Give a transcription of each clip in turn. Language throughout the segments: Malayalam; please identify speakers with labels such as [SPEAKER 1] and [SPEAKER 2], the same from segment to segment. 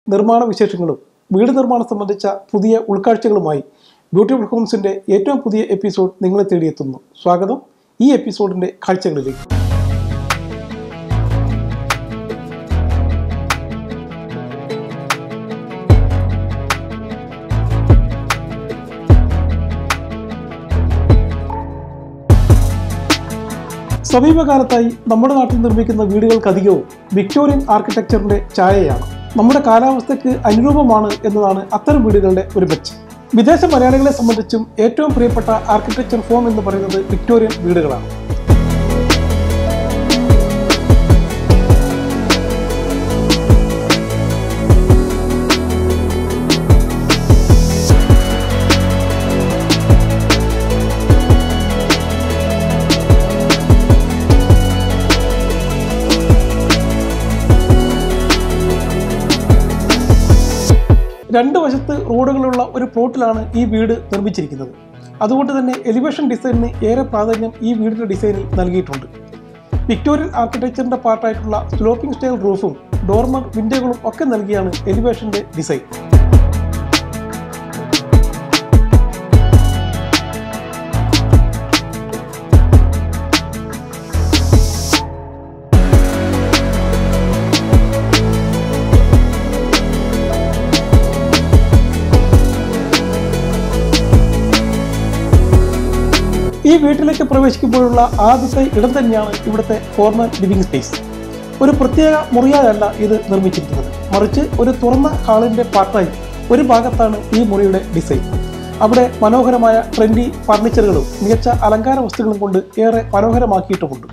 [SPEAKER 1] നിർമ്മാണ വിശേഷങ്ങളും വീട് നിർമ്മാണം സംബന്ധിച്ച പുതിയ ഉൾക്കാഴ്ചകളുമായി ബ്യൂട്ടിഫുൾ ഹോംസിന്റെ ഏറ്റവും പുതിയ എപ്പിസോഡ് നിങ്ങളെ തേടിയെത്തുന്നു സ്വാഗതം ഈ എപ്പിസോഡിന്റെ കാഴ്ചകളിലേക്ക് സമീപകാലത്തായി നമ്മുടെ നാട്ടിൽ നിർമ്മിക്കുന്ന വീടുകൾക്കധികവും വിക്ടോറിയൻ ആർക്കിടെക്ചറിന്റെ ഛായയാണ് നമ്മുടെ കാലാവസ്ഥയ്ക്ക് അനുരൂപമാണ് എന്നതാണ് അത്തരം വീടുകളുടെ ഒരു മെച്ചം വിദേശ മലയാളികളെ സംബന്ധിച്ചും ഏറ്റവും പ്രിയപ്പെട്ട ആർക്കിടെക്ചർ ഫോം എന്ന് പറയുന്നത് വിക്ടോറിയൻ വീടുകളാണ് രണ്ട് വശത്ത് റോഡുകളുള്ള ഒരു പ്ലോട്ടിലാണ് ഈ വീട് നിർമ്മിച്ചിരിക്കുന്നത് അതുകൊണ്ട് തന്നെ എലിവേഷൻ ഡിസൈനിന് ഏറെ പ്രാധാന്യം ഈ വീടിന്റെ ഡിസൈനിൽ നൽകിയിട്ടുണ്ട് വിക്ടോറിയൻ ആർക്കിടെക്ചറിന്റെ പാർട്ടായിട്ടുള്ള സ്ലോപ്പിംഗ് സ്റ്റൈൽ റൂഫും ഡോർമർ വിൻഡോകളും ഒക്കെ നൽകിയാണ് എലിവേഷന്റെ ഡിസൈൻ ഈ വീട്ടിലേക്ക് പ്രവേശിക്കുമ്പോഴുള്ള ആദ്യത്തെ ഇടം തന്നെയാണ് ഇവിടുത്തെ കോർണർ ലിവിംഗ് സ്പേസ് ഒരു പ്രത്യേക മുറിയായല്ല ഇത് നിർമ്മിച്ചിരിക്കുന്നത് മറിച്ച് ഒരു തുറന്ന ഹാളിന്റെ പാർട്ടായി ഒരു ഭാഗത്താണ് ഈ മുറിയുടെ ഡിസൈൻ അവിടെ മനോഹരമായ ട്രെൻഡി ഫർണിച്ചറുകളും മികച്ച അലങ്കാര വസ്തുക്കളും കൊണ്ട് ഏറെ മനോഹരമാക്കിയിട്ടുമുണ്ട്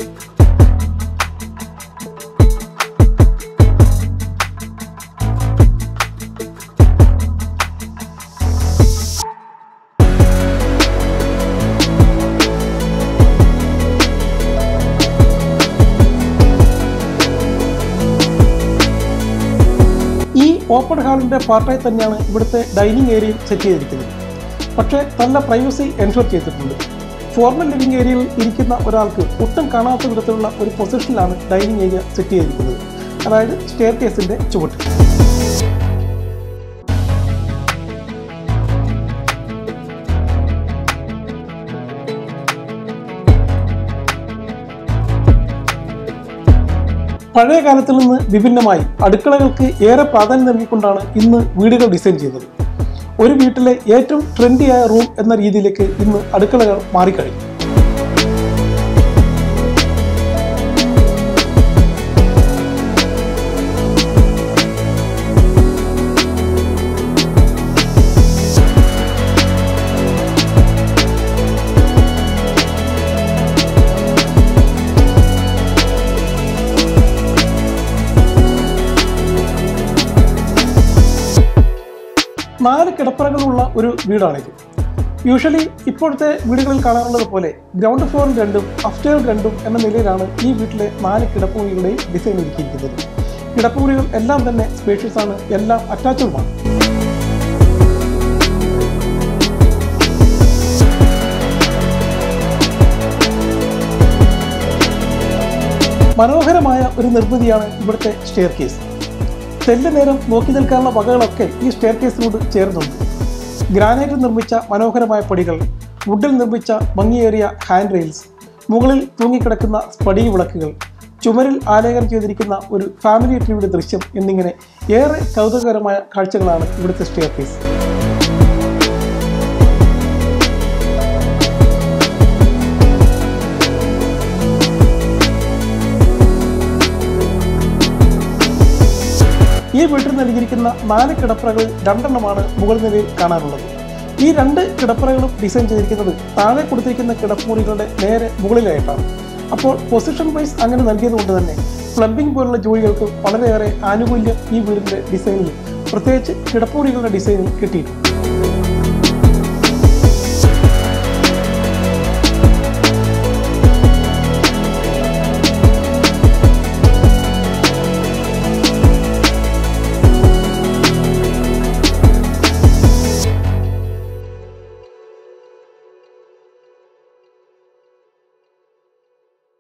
[SPEAKER 1] ഈ ഓപ്പൺ ഹാളിന്റെ പാർട്ടായി തന്നെയാണ് ഇവിടുത്തെ ഡൈനിങ് ഏരിയയും സെറ്റ് ചെയ്തിരിക്കുന്നത് പക്ഷേ നല്ല പ്രൈവസി എൻഷുർ ചെയ്തിട്ടുണ്ട് ഫോർമൽ ലിവിംഗ് ഏരിയയിൽ ഇരിക്കുന്ന ഒരാൾക്ക് ഒട്ടും കാണാത്ത വിധത്തിലുള്ള ഒരു പൊസിഷനിലാണ് ഡൈനിങ് ഏരിയ സെറ്റ് ചെയ്തിരിക്കുന്നത് അതായത് സ്റ്റെയർ കേസിന്റെ ചുവട്ടിൽ പഴയ കാലത്തിൽ നിന്ന് വിഭിന്നമായി അടുക്കളകൾക്ക് ഏറെ പ്രാധാന്യം നൽകിക്കൊണ്ടാണ് ഇന്ന് വീടുകൾ ഡിസൈൻ ചെയ്യുന്നത് ഒരു വീട്ടിലെ ഏറ്റവും ട്രെൻഡിയായ റൂം എന്ന രീതിയിലേക്ക് ഇന്ന് അടുക്കളകൾ മാറിക്കഴിഞ്ഞു നാല് കിടപ്പറകളുള്ള ഒരു വീടാണിത് യൂഷ്വലി ഇപ്പോഴത്തെ വീടുകളിൽ കാണാറുള്ളത് പോലെ ഗ്രൗണ്ട് ഫ്ലോറിൽ രണ്ടും അപ്സ്റ്റേർ രണ്ടും എന്ന നിലയിലാണ് ഈ വീട്ടിലെ നാല് കിടപ്പുമുറികളുടെയും ഡിസൈൻ ഒരുക്കിയിരിക്കുന്നത് കിടപ്പുമുറികൾ എല്ലാം തന്നെ സ്പേഷ്യസ് ആണ് എല്ലാം അറ്റാച്ചഡുമാണ് മനോഹരമായ ഒരു നിർമ്മിതിയാണ് ഇവിടുത്തെ സ്റ്റെയർ കേസ് തെല്ല് നേരം നോക്കി നിൽക്കാനുള്ള വകകളൊക്കെ ഈ സ്റ്റെയർ കേസിനോട് ചേർന്നുണ്ട് ഗ്രാനൈറ്റിൽ നിർമ്മിച്ച മനോഹരമായ പടികൾ വുഡിൽ നിർമ്മിച്ച ഭംഗിയേറിയ ഹാൻഡ് റെയിൽസ് മുകളിൽ തൂങ്ങിക്കിടക്കുന്ന സ്പടി വിളക്കുകൾ ചുമരിൽ ആലേഖനം ചെയ്തിരിക്കുന്ന ഒരു ഫാമിലി ട്രീയുടെ ദൃശ്യം എന്നിങ്ങനെ ഏറെ കൗതുകകരമായ കാഴ്ചകളാണ് ഇവിടുത്തെ സ്റ്റെയർ കേസ് ഈ വീട്ടിൽ നൽകിയിരിക്കുന്ന നാല് കിടപ്പറകളിൽ രണ്ടെണ്ണമാണ് മുകൾ നിലയിൽ കാണാനുള്ളത് ഈ രണ്ട് കിടപ്പറകളും ഡിസൈൻ ചെയ്തിരിക്കുന്നത് താഴെ കൊടുത്തിരിക്കുന്ന കിടപ്പുമുറികളുടെ നേരെ മുകളിലായിട്ടാണ് അപ്പോൾ പൊസിഷൻ വൈസ് അങ്ങനെ നൽകിയതുകൊണ്ട് തന്നെ പ്ലംബിംഗ് പോലുള്ള ജോലികൾക്ക് വളരെയേറെ ആനുകൂല്യം ഈ വീടിന്റെ ഡിസൈനിൽ പ്രത്യേകിച്ച് കിടപ്പുമുറികളുടെ ഡിസൈനിൽ കിട്ടിയിട്ടുണ്ട്